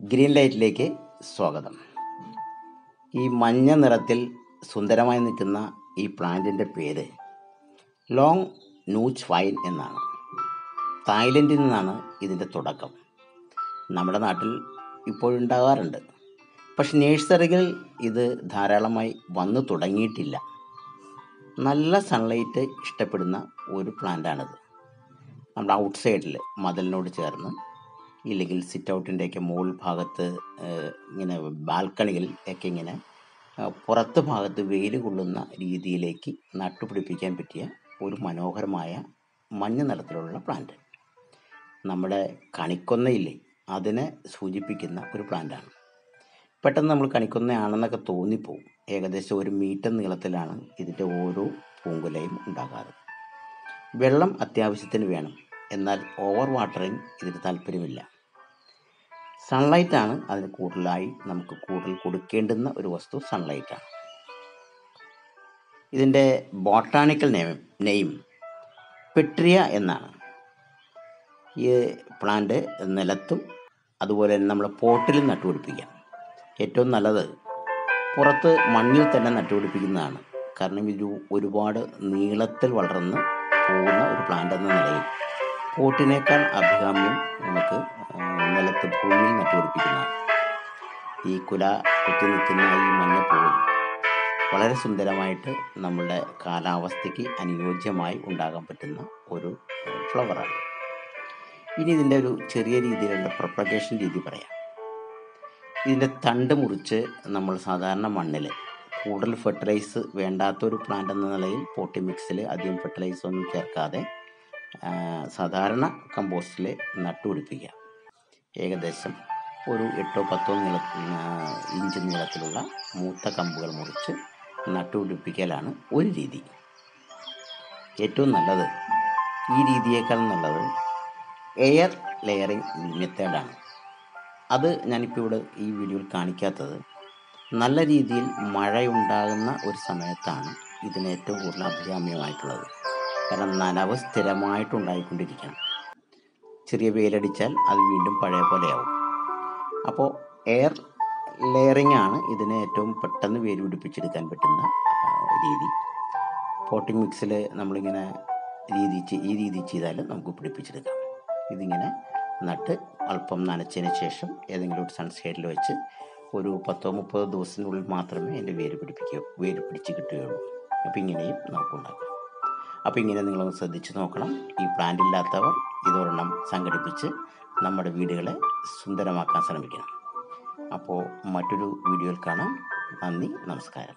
green ലൈറ്റിലേക്ക് സ്വാഗതം ഈ മഞ്ഞ നിറത്തിൽ സുന്ദരമായി നിൽക്കുന്ന ഈ പ്ലാന്റിൻ്റെ പേര് ലോങ് നൂച്ച് വൈൻ എന്നാണ് തായ്ലൻഡിൽ നിന്നാണ് ഇതിൻ്റെ തുടക്കം നമ്മുടെ നാട്ടിൽ ഇപ്പോഴുണ്ടാകാറുണ്ട് പക്ഷെ നേഴ്സറികളിൽ ഇത് ധാരാളമായി വന്നു തുടങ്ങിയിട്ടില്ല നല്ല സൺലൈറ്റ് ഇഷ്ടപ്പെടുന്ന ഒരു പ്ലാന്റാണിത് നമ്മുടെ ഔട്ട് സൈഡിൽ മതിലിനോട് ചേർന്ന് ഇല്ലെങ്കിൽ സിറ്റ് ഔട്ടിൻ്റെയൊക്കെ മുകൾ ഭാഗത്ത് ഏഹ്, ഇങ്ങനെ ബാൽക്കണിയിൽ ഒക്കെ ഇങ്ങനെ ആ, പുറത്ത് ഭാഗത്ത് വെയിൽ കൊള്ളുന്ന രീതിയിലേക്ക് നട്ടുപിടിപ്പിക്കാൻ പറ്റിയ ഒരു മനോഹരമായ മഞ്ഞ നിറത്തിലുള്ള പ്ലാന്റ് നമ്മുടെ കണിക്കൊന്നയില്ലേ അതിനെ സൂചിപ്പിക്കുന്ന ഒരു പ്ലാന്റാണ് പെട്ടെന്ന് നമ്മൾ കണിക്കൊന്നയാണെന്നൊക്കെ തോന്നിപ്പോവും ഏകദേശം ഒരു മീറ്റർ നീളത്തിലാണ് ഇതിൻ്റെ ഓരോ പൂങ്കുലയും ഉണ്ടാകാറ് വെള്ളം അത്യാവശ്യത്തിന് വേണം എന്നാൽ ഓവർ വാട്ടറിങ് ഇതിന് താല്പര്യമില്ല സൺലൈറ്റ് ആണ് അതിന് കൂടുതലായി നമുക്ക് കൂടുതൽ കൊടുക്കേണ്ടുന്ന ഒരു വസ്തു സൺലൈറ്റ് ആണ് ഇതിൻ്റെ ബോട്ടാണിക്കൽ നെയിം നെയിം പെട്രിയ എന്നാണ് ഈ പ്ലാന്റ് നിലത്തും അതുപോലെ തന്നെ നമ്മൾ പോട്ടിലും നട്ടുപിടിപ്പിക്കാം ഏറ്റവും നല്ലത് പുറത്ത് മണ്ണിൽ തന്നെ നട്ടുപിടിപ്പിക്കുന്നതാണ് കാരണം ഇത് ഒരുപാട് നീളത്തിൽ വളർന്ന് പോകുന്ന ഒരു പ്ലാന്റ് എന്ന നിലയിൽ പോട്ടിനേക്കാൾ അഭികാമ്യം നമുക്ക് ആ, നിലത്ത് ഭൂമിയിൽ നട്ടുപിടിപ്പിക്കുന്നതാണ് ഈ കുല കുത്തി നിൽക്കുന്ന ഈ മഞ്ഞപ്പൂവ് വളരെ സുന്ദരമായിട്ട് നമ്മുടെ കാലാവസ്ഥയ്ക്ക് അനുയോജ്യമായി ഉണ്ടാകാൻ പറ്റുന്ന ഒരു ഫ്ലവറാണ് ഇനി ഇതിൻ്റെ ഒരു ചെറിയ രീതിയിലുള്ള പ്രൊപ്പഗേഷൻ രീതി പറയാം ഇതിൻ്റെ തണ്ട് മുറിച്ച് നമ്മൾ സാധാരണ മണ്ണിൽ കൂടുതൽ ഫെർട്ടിലൈസ് വേണ്ടാത്തൊരു പ്ലാന്റ് എന്ന നിലയിൽ പോട്ടി മിക്സിൽ അധികം ഫെർട്ടിലൈസ് ഒന്നും ചേർക്കാതെ ആ, സാധാരണ കമ്പോസ്റ്റിൽ നട്ടുപിടിപ്പിക്കുക ഏകദേശം ഒരു എട്ടോ പത്തോ നീള ആ, ഇഞ്ച് നീളത്തിലുള്ള മൂത്ത കമ്പുകൾ മുറിച്ച് നട്ടുപിടിപ്പിക്കലാണ് ഒരു രീതി ഏറ്റവും നല്ലത് ഈ രീതിയേക്കാൾ നല്ലത് എയർ ലെയറിംഗ് മെത്തേഡാണ് അത് ഞാനിപ്പോൾ ഇവിടെ ഈ വീഡിയോയിൽ കാണിക്കാത്തത് നല്ല രീതിയിൽ മഴയുണ്ടാകുന്ന ഒരു സമയത്താണ് ഇതിന് ഏറ്റവും കൂടുതൽ അഭികാമ്യമായിട്ടുള്ളത് കാരണം നനവ് സ്ഥിരമായിട്ടുണ്ടായിക്കൊണ്ടിരിക്കണം ചെറിയ വെയിലടിച്ചാൽ അത് വീണ്ടും പഴയ പോലെയാവും അപ്പോൾ എയർ ലെയറിംഗ് ആണ് ഇതിന് ഏറ്റവും പെട്ടെന്ന് വേര് പിടിപ്പിച്ചെടുക്കാൻ പറ്റുന്ന ആ, രീതി പോട്ടിംഗ് മിക്സിൽ നമ്മളിങ്ങനെ രീതി ചെ- ഈ രീതി ചെയ്താൽ നമുക്ക് പിടിപ്പിച്ചെടുക്കാം ഇതിങ്ങനെ നട്ട് അല്പം നനച്ചതിന് ശേഷം ഏതെങ്കിലും ഒരു സൺസൈഡിൽ വെച്ച് ഒരു പത്തോ മുപ്പതോ ദിവസത്തിനുള്ളിൽ മാത്രമേ അതിൻ്റെ വേര് പിടിപ്പിക്കൂ വേര് പിടിച്ച് കിട്ടുകയുള്ളൂ അപ്പോൾ ഇങ്ങനെയും നമുക്കുണ്ടാക്കാം അപ്പോൾ ഇങ്ങനെ നിങ്ങളൊന്ന് ശ്രദ്ധിച്ച് നോക്കണം ഈ പ്ലാന്റ് ഇല്ലാത്തവർ ഇതൊരെണ്ണം സംഘടിപ്പിച്ച് നമ്മുടെ വീടുകളെ സുന്ദരമാക്കാൻ ശ്രമിക്കണം അപ്പോൾ മറ്റൊരു വീഡിയോയിൽ കാണാം നന്ദി നമസ്കാരം